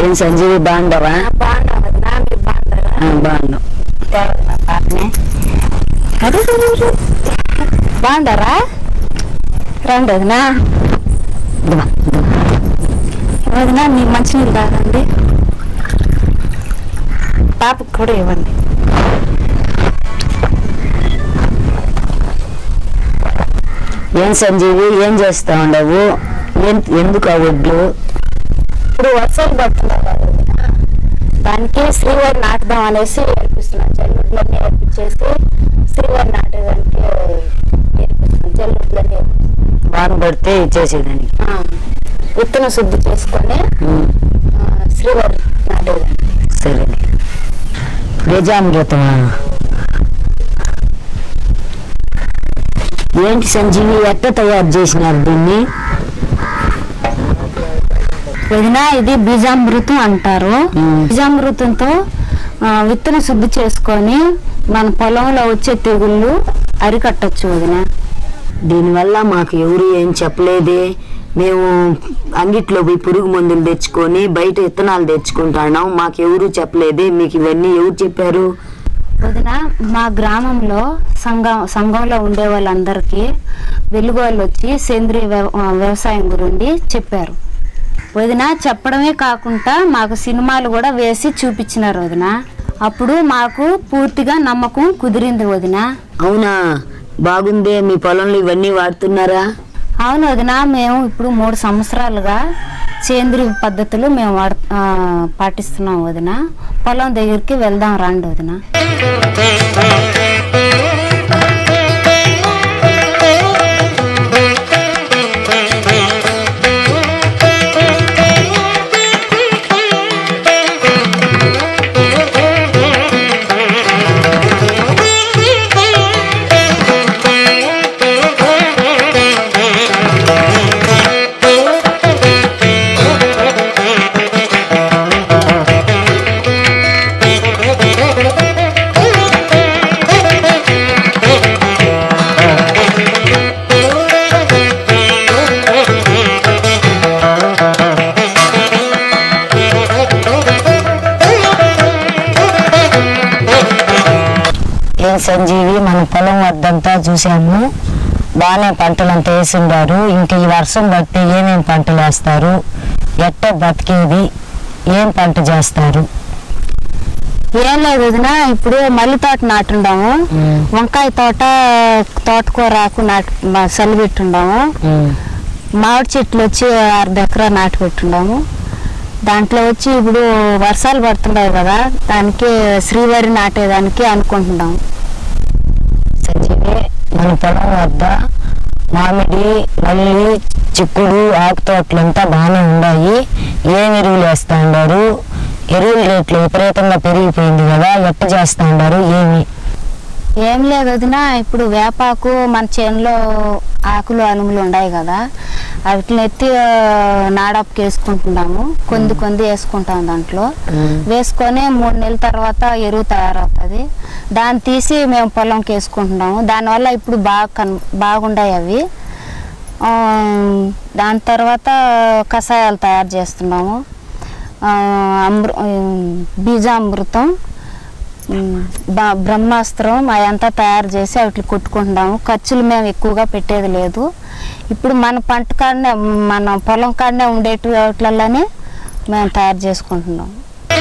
ఏం సంజీవి బాగుండవా బాగున్నా వదినా మీరు బాగున్నారా బాగున్నావు ఎవరు నా పాపనే అరే బాగుండారా రండి వదినా వదినా మీ మంచినీళ్ళు తాగండి పాపకు కూడా ఇవ్వండి ఏం సంజీవి ఏం చేస్తా ఉండవు ఏం ఎందుకు ఆ వడ్లు ఇప్పుడు వర్షాలు పడుతున్నాయి కదా వదినా. దానికి శ్రీవారి నాటుదాం అనేసి నేర్పిస్తున్నాను జల్లుడ్లో నేర్పించేసి శ్రీవారి నాటేదానికి నేర్పిస్తున్నాను జల్లుడ్లో నేర్పిస్తున్నాను వాన పడితే ఇచ్చేసేదానికి ఆ, విత్తన శుద్ధి చేసుకొని ఉమ్, ఆ, శ్రీవారి నాటేదానికి సరే నిజామృతమా ఏంటి సంజీవి ఎట్ట తయారు చేసినారు దీన్ని వదిన ఇది బీజామృతం అంటారు మ్మ్. బీజామృతంతో ఆ, విత్తన శుద్ధి చేసుకొని మన పొలంలో వచ్చే తెగుళ్ళు అరికట్టచ్చు వదిన దీనివల్ల మాకు ఎవరు ఏం చెప్పలేదే మేము అంగిట్లో పోయి పురుగు మందులు తెచ్చుకొని బయట విత్తనాలు తెచ్చుకుంటున్నాం మాకు ఎవరు చెప్పలేదే మీకు ఇవన్నీ ఎవరు చెప్పారు వదిన మా గ్రామంలో సంఘం సంఘంలో ఉండే వాళ్ళందరికీ వెలుగు వాళ్ళు వచ్చి సేంద్రియ వ్యవ- ఆ, వ్యవసాయం గురించి చెప్పారు వదిన చెప్పడమే కాకుండా మాకు సినిమాలు కూడా వేసి చూపించినారు వదిన అప్పుడు మాకు పూర్తిగా నమ్మకం కుదిరింది వదిన అవునా బాగుందే మీ పొలంలో ఇవన్నీ వాడుతున్నారా అవును వదిన మేము ఇప్పుడు మూడు సంవత్సరాలుగా సేంద్రియ పద్ధతులు మేము వాడ ఆ, పాటిస్తున్నాం వదిన పొలం దగ్గరికి వెళ్దాం రండి వదిన ఏం సంజీవి మన పొలం వద్దంతా చూసాము బాగానే పంటలంతా వేసిండారు ఇంకా ఈ వర్షం బట్టి ఏమేం పంటలు వేస్తారు ఎట్ట బతికేది ఏం పంట చేస్తారు ఏం లేదు వదిన ఇప్పుడు మల్లి తోట నాటుండాము మ్మ్. వంకాయ తోట తోటకూర ఆకు నాటు మా చల్లి పెట్టుండాము ఉమ్, మామిడి చెట్లు వచ్చి అర్ధ ఎకరా నాటు పెట్టుండాము దాంట్లో వచ్చి ఇప్పుడు వర్షాలు పడుతున్నాయి కదా దానికి శ్రీవారి నాటేదానికి అనుకుంటున్నాము సంజీవి మన పొలం వద్ద మామిడి మల్లి చిక్కుడు ఆకు తోటలంతా బాగానే ఉన్నాయి ఏం ఎరువులు వేస్తా ఉన్నారు ఎరువుల రేట్లు విపరీతంగా పెరిగిపోయింది కదా ఎట్ట చేస్తా ఉన్నారు ఏమి ఏం లేదు వదిన ఇప్పుడు వేపాకు మన చేనులో ఆకులు అనుములు ఉన్నాయి కదా వాటిని ఎత్తి ఆ, నాడాపుకి వేసుకుంటున్నాము కొంది కొంది వేసుకుంటాం దాంట్లో మ్మ్. వేసుకొని మూడు నెలల తర్వాత ఎరువు తయారవుతుంది దాన్ని తీసి మేము పొలంకి వేసుకుంటున్నాము దానివల్ల ఇప్పుడు బాగా కన్ బాగుండాయి అవి ఆ, దాని తర్వాత కషాయాలు తయారు చేస్తున్నాము ఆ, అమృ బీజామృతం ఉమ్, బ- బ్రహ్మాస్త్రం అదంతా తయారు చేసి వాటిని కొట్టుకుంటున్నాము ఖర్చులు మేము ఎక్కువగా పెట్టేది లేదు ఇప్పుడు మన పంట కాడనే మన పొలం కాడనే ఉండేటి వాటిలలోనే మేము తయారు చేసుకుంటున్నాం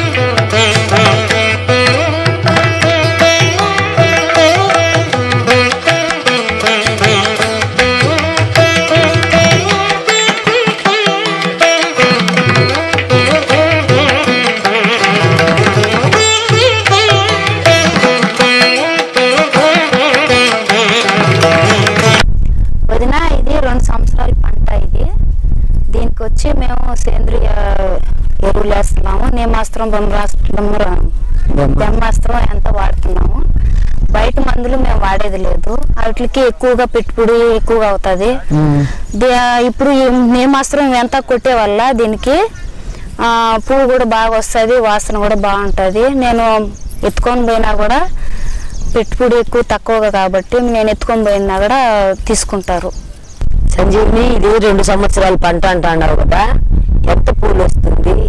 వదిన ఇది రెండు సంవత్సరాల పంట ఇది దీనికి వచ్చి మేము సేంద్రియ ఎరువులు వేస్తున్నాము నేమాస్త్రం బ్రహ్మాస్త్రం బ్రహ్మాస్త్రం ఎంత వాడుతున్నాము బయట మందులు మేము వాడేది లేదు వాటికి ఎక్కువగా పెట్టుబడి ఎక్కువగా అవుతుంది ఉమ్, దే- ఇప్పుడు ఈ నేమాస్త్రం ఎంత కొట్టే వల్ల దీనికి ఆ, పువ్వు కూడా బాగా వస్తుంది వాసన కూడా బాగుంటుంది నేను ఎత్తుకొని పోయినా కూడా పెట్టుబడి ఎక్కువ తక్కువగా కాబట్టి నేను ఎత్తుకొని పోయినా కూడా తీసుకుంటారు సంజీవిని ఇది రెండు సంవత్సరాల పంట అంటున్నావు కదా ఎంత పూలు వస్తుంది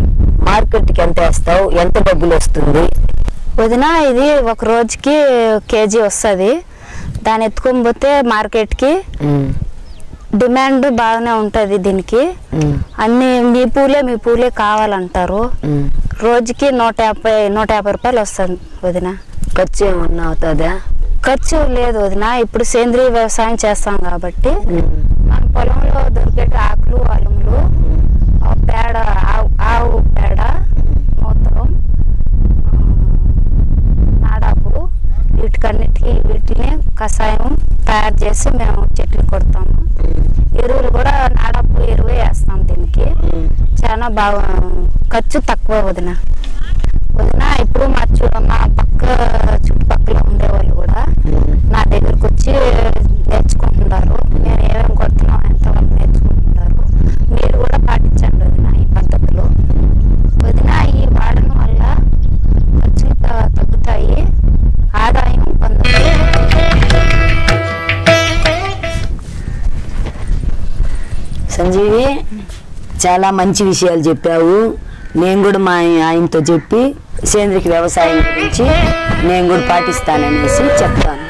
మార్కెట్కి ఎంత వేస్తావు ఎంత డబ్బులు వస్తుంది వదిన ఇది ఒక రోజుకి కేజీ వస్తుంది దాన్ని ఎత్తుకొని పోతే మార్కెట్కి ఉమ్, డిమాండ్ బాగానే ఉంటుంది దీనికి ఉమ్, అన్ని మీ పూలే మీ పూలే కావాలంటారు ఉమ్. రోజుకి నూట యాభై నూట యాభై రూపాయలు వస్తుంది వదిన ఖర్చు ఏమన్నా అవుతుందా ఖర్చు లేదు వదిన ఇప్పుడు సేంద్రీయ వ్యవసాయం చేస్తాం కాబట్టి ఉమ్, మన పొలంలో దొరికే ఆకులు అలుములు ఆ పేడ ఆవు ఆవు పేడ మూత్రం ఆ, నాడాపు వీటికన్నిటికీ వీటిని కషాయం తయారు చేసి మేము చెట్లు కొడతాము ఎరువులు కూడా నాడాపు ఎరువే వేస్తాం దీనికి ఉమ్. చాలా బాగా ఖర్చు తక్కువ వదిన వదిన ఇప్పుడు మా చు మా పక్క చుట్టుపక్కల ఉండేవాళ్ళు కూడా నా దగ్గరకు వచ్చి నేర్చుకుంటున్నారు నేను ఏమేమి కొడుతున్నాం ఎంతమంది నేర్చుకుంటున్నారు మీరు కూడా పాటించండి వదిన ఈ పద్ధతులు వదిన ఈ వాడడం వల్ల ఖర్చులు త- తగ్గుతాయి ఆదాయం పొందవచ్చు సంజీవి చాలా మంచి విషయాలు చెప్పావు నేను కూడా మా ఆయనతో చెప్పి సేంద్రియ వ్యవసాయం గురించి నేను కూడా పాటిస్తాననేసి చెప్తాను